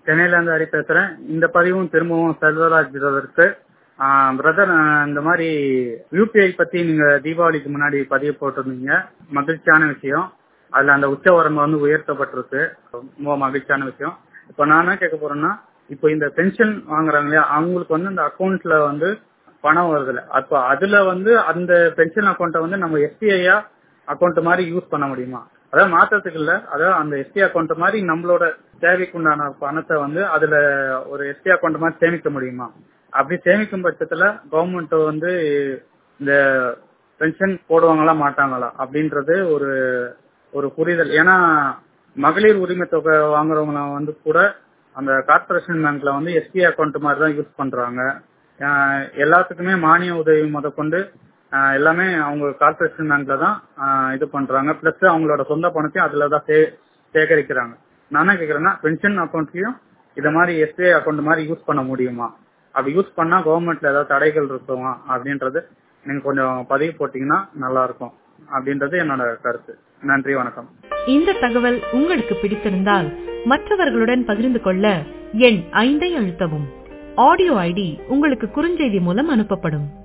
சென்னையில இருந்து ஹரி பேசுறேன் இந்த பதிவும் திரும்பவும் செல்வராஜ் பிரதருக்கு பிரதர் இந்த மாதிரி யூபிஐ பத்தி நீங்க தீபாவளிக்கு முன்னாடி பதிவு போட்டிருந்தீங்க மகிழ்ச்சியான விஷயம் அதுல அந்த உச்ச வரம்பு வந்து உயர்த்தப்பட்டிருக்கு ரொம்ப மகிழ்ச்சியான விஷயம் இப்ப நான் என்ன கேட்க போறேன்னா இப்போ இந்த பென்ஷன் வாங்குறாங்க இல்லையா அவங்களுக்கு வந்து இந்த அக்கௌண்ட்ல வந்து பணம் வருதுல அப்ப அதுல வந்து அந்த பென்ஷன் அக்கௌண்ட்டை வந்து நம்ம எஸ்பிஐயா அக்கௌண்ட் மாதிரி யூஸ் பண்ண முடியுமா அதாவது மாற்றத்துக்கு இல்ல அதாவது அந்த எஸ்டி அக்கௌண்ட் மாதிரி நம்மளோட தேவைக்கு உண்டான பணத்தை வந்து அதுல ஒரு எஸ்டி அக்கௌண்ட் மாதிரி சேமிக்க முடியுமா அப்படி சேமிக்கும் பட்சத்துல கவர்மெண்ட் வந்து இந்த பென்ஷன் போடுவாங்களா மாட்டாங்களா அப்படின்றது ஒரு ஒரு புரிதல் ஏன்னா மகளிர் உரிமை தொகை வாங்குறவங்க வந்து கூட அந்த கார்பரேஷன் பேங்க்ல வந்து எஸ்பி அக்கௌண்ட் மாதிரி தான் யூஸ் பண்றாங்க எல்லாத்துக்குமே மானிய உதவி முதற்கொண்டு எல்லாமே அவங்க கார்பரேஷன் பேங்க்ல தான் இது பண்றாங்க பிளஸ் அவங்களோட சொந்த பணத்தையும் அதுல தான் சேகரிக்கிறாங்க நான் என்ன கேக்குறேன்னா பென்ஷன் அக்கௌண்ட்லயும் இத மாதிரி எஸ்பிஐ அக்கௌண்ட் மாதிரி யூஸ் பண்ண முடியுமா அப்படி யூஸ் பண்ணா கவர்மெண்ட்ல ஏதாவது தடைகள் இருக்குமா அப்படின்றது நீங்க கொஞ்சம் பதிவு போட்டீங்கன்னா நல்லா இருக்கும் அப்படின்றது என்னோட கருத்து நன்றி வணக்கம் இந்த தகவல் உங்களுக்கு பிடித்திருந்தால் மற்றவர்களுடன் பகிர்ந்து கொள்ள எண் ஐந்தை அழுத்தவும் ஆடியோ ஐடி உங்களுக்கு குறுஞ்செய்தி மூலம் அனுப்பப்படும்